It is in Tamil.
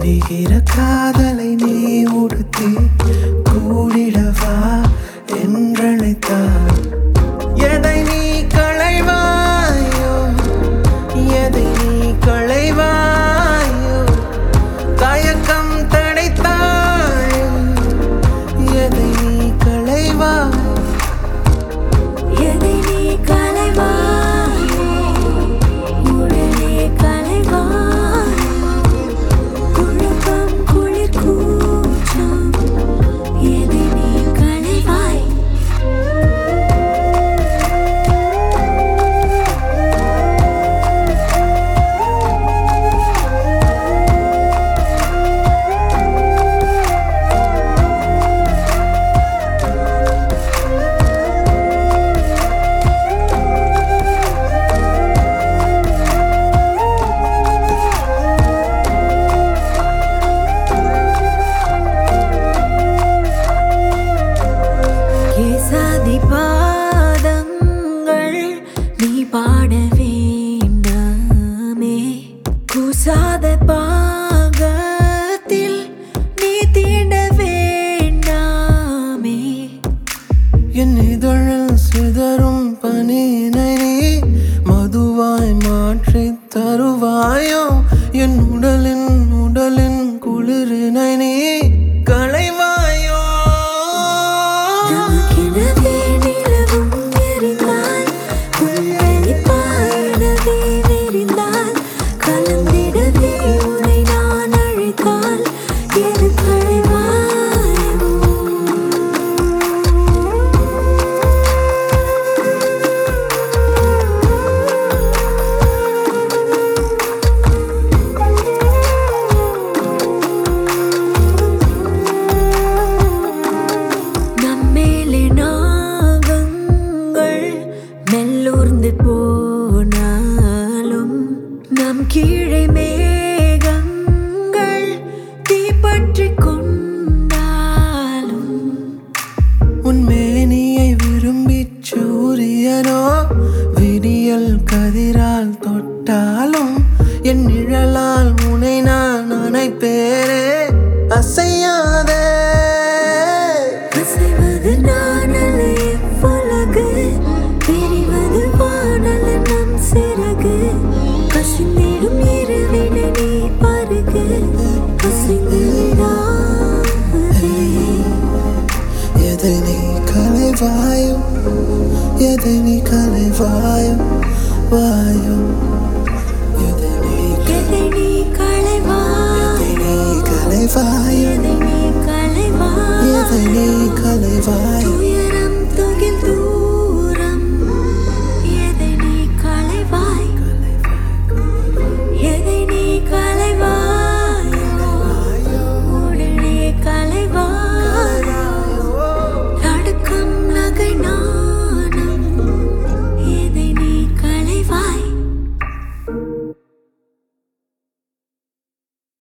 எரிகிற காதலை நீ உடுத்தி கூடிடவா என்றழைத்தார் எதை நீ களைவாயோ எதை நீ களைவாயோ தயக்கம் தடைத்தாயோ எதை நீ களைவாய் எதை நீ கலைவாயோ உடனே கலைவாயோ குழப்பம் குளிர் கூச்சம் எதை நீ கலைவாய் கேசாதி பாதங்கள் நீ பாட வேண்டாமே கூசாத பாகத்தில் நீ தீண்ட வேண்டாமே என் இதழில் சிதறும் பனியினை நீ மதுவாய் மாற்றித் தருவாயோ என் உடலின் உடலின் குளிரினை நீ களைவாயோ நமக்கெனவே நிலவும் எரிந்தால் புல்வெளி பாயிடவே நெறிந்தால் கலந்திடவே உன்னை நான் அழைத்தால் எது களைவாயோ நம்மேலே நாகங்கள் மெல்லூர்ந்து போனாலும் நம் கீழே மேகங்கள் தீப்பற்றிக் கொண்டாலும் உன் மேனியை விரும்பிச் சூரியனோ விடியல் கதிரால் தொட்டாலும் என் நிழலால் உனை நான் அணைப்பேரே அசையாதே அசைவது நாணல் எவ்வளகு தெரிவது வானல் நம் சிறகு கசிந்திடும் இரவினை நீ பருகு அசைந்து விடாதே எதை நீ கலைவாயோ எதை நீ கலைவாயோ வாயோ எதை நீ எதை நீ களைவாய் எதை நீ கலைவாயோ எதை நீ களைவாய் எதை நீ கலைவாயோ துயர்